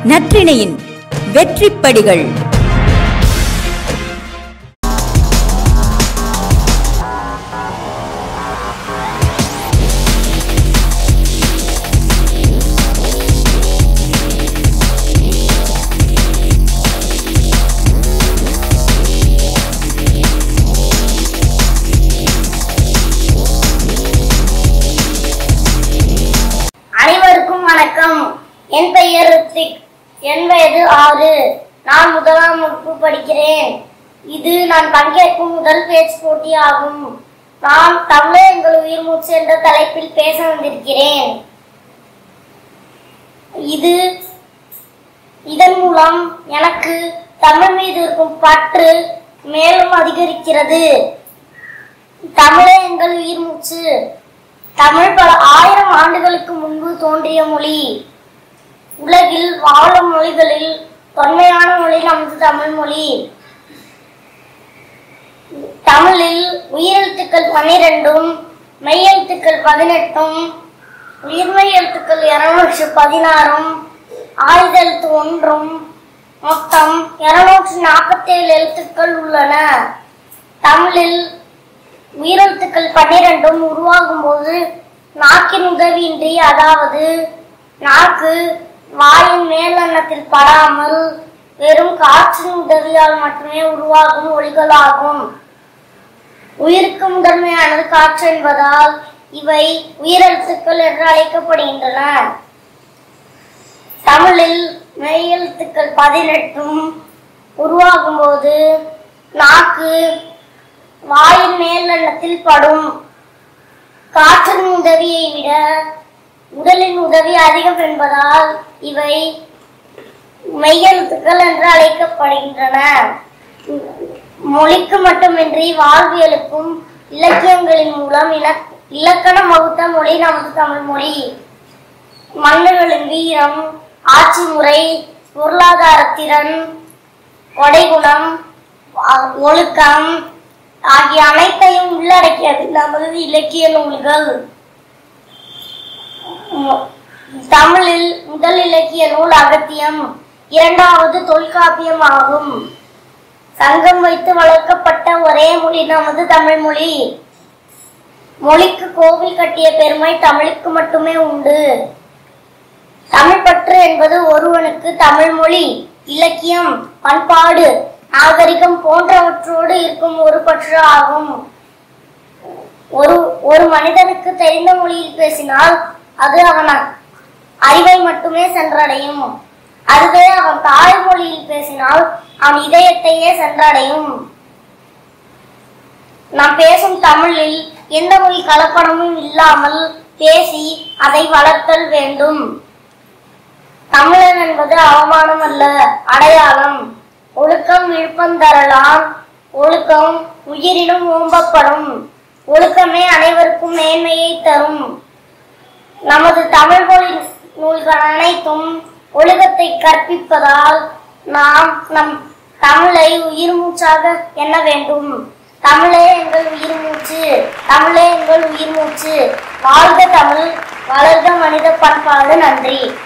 நற்றிணையின் வெற்றிப்படிகள் அனைவருக்கும் வணக்கம் என் பெயர் ரித்திக் என் வயது ஆறு நான் முதலாம் வகுப்பு படிக்கிறேன் இது நான் பங்கேற்கும் முதல் பேச்சு போட்டி ஆகும் நான் தமிழே எங்கள் உயிர் மூச்சு என்ற தலைப்பில் பேச வந்திருக்கிறேன் இது இதன் மூலம் எனக்கு தமிழ் மீது இருக்கும் பற்று மேலும் அதிகரிக்கிறது தமிழே எங்கள் உயிர் மூச்சு தமிழ் பல ஆயிரம் ஆண்டுகளுக்கு முன்பு தோன்றிய மொழி உலகில் வாழும் மொழிகளில் தொன்மையான மொழி நமது தமிழ் மொழி தமிழில் உயிரெழுத்துக்கள் பன்னிரெண்டும் மெய்யெழுத்துக்கள் பதினெட்டும் உயிர்மெய் எழுத்துக்கள் இருநூற்று பதினாறும் ஆயுத எழுத்து ஒன்றும் மொத்தம் இருநூற்று நாற்பத்தேழு எழுத்துக்கள் உள்ளன தமிழில் உயிரெழுத்துக்கள் பன்னிரண்டும் உருவாகும் போது நாக்கின் உதவியின்றி அதாவது நாக்கு வாயின் மேல் அன்னத்தில் படாமல் வெறும் காற்றின் உதவியால் மட்டுமே உருவாகும் ஒலிகளாகும் உயிருக்கு முதன்மையானது காற்று என்பதால் இவை உயிரெழுத்துக்கள் என்று அழைக்கப்படுகின்றன தமிழில் மெய்யெழுத்துக்கள் பதினெட்டும் உருவாகும் போது நாக்கு வாயின் மேல் அன்னத்தில் படும் காற்றின் உதவியை விட உடலின் உதவி அதிகம் என்பதால் இவை மெய்யெழுத்துக்கள் என்று அழைக்கப்படுகின்றன மொழிக்கு மட்டுமின்றி வாழ்வியலுக்கும் இலக்கியங்களின் மூலம் இலக்- இலக்கணம் வகுத்த மொழி நமது தமிழ் மொழி மன்னர்களின் வீரம் ஆட்சி முறை பொருளாதார திறன் கொடைகுணம் அ- ஒழுக்கம் ஆகிய அனைத்தையும் உள்ளடக்கியது நமது இலக்கிய நூல்கள் மு- தமிழில் முதல் இலக்கிய நூல் அகத்தியம் இரண்டாவது தொல்காப்பியம் ஆகும் சங்கம் வைத்து வளர்க்கப்பட்ட ஒரே மொழி நமது தமிழ் மொழி மொழிக்கு கோவில் கட்டிய பெருமை தமிழுக்கு மட்டுமே உண்டு தமிழ் பற்று என்பது ஒருவனுக்கு தமிழ் மொழி இலக்கியம் பண்பாடு நாகரிகம் போன்றவற்றோடு இருக்கும் ஒரு பற்று ஆகும் ஒரு ஒரு மனிதனுக்கு தெரிந்த மொழியில் பேசினால் அது அவன் அறிவை மட்டுமே சென்றடையும் அதுவே அவன் தாய்மொழியில் பேசினால் அவன் இதயத்தையே சென்றடையும் நாம் பேசும் தமிழில் எந்த மொழி கலப்படமும் இல்லாமல் பேசி அதை வளர்த்தல் வேண்டும் தமிழன் என்பது அவமானம் அல்ல அடையாளம் ஒழுக்கம் விழுப்பம் தரலாம் ஒழுக்கம் உயிரினும் ஓம்பப்படும் ஒழுக்கமே அனைவருக்கும் மேன்மையை தரும் நமது தமிழ் மொழி நூல்கள் அனைத்தும் ஒழுக்கத்தை கற்பிப்பதால் நாம் நம் தமிழை உயிர் மூச்சாக எண்ண வேண்டும் தமிழே எங்கள் உயிர் மூச்சு தமிழே எங்கள் உயிர் மூச்சு வாழ்க தமிழ் வளர்க மனித பண்பாடு நன்றி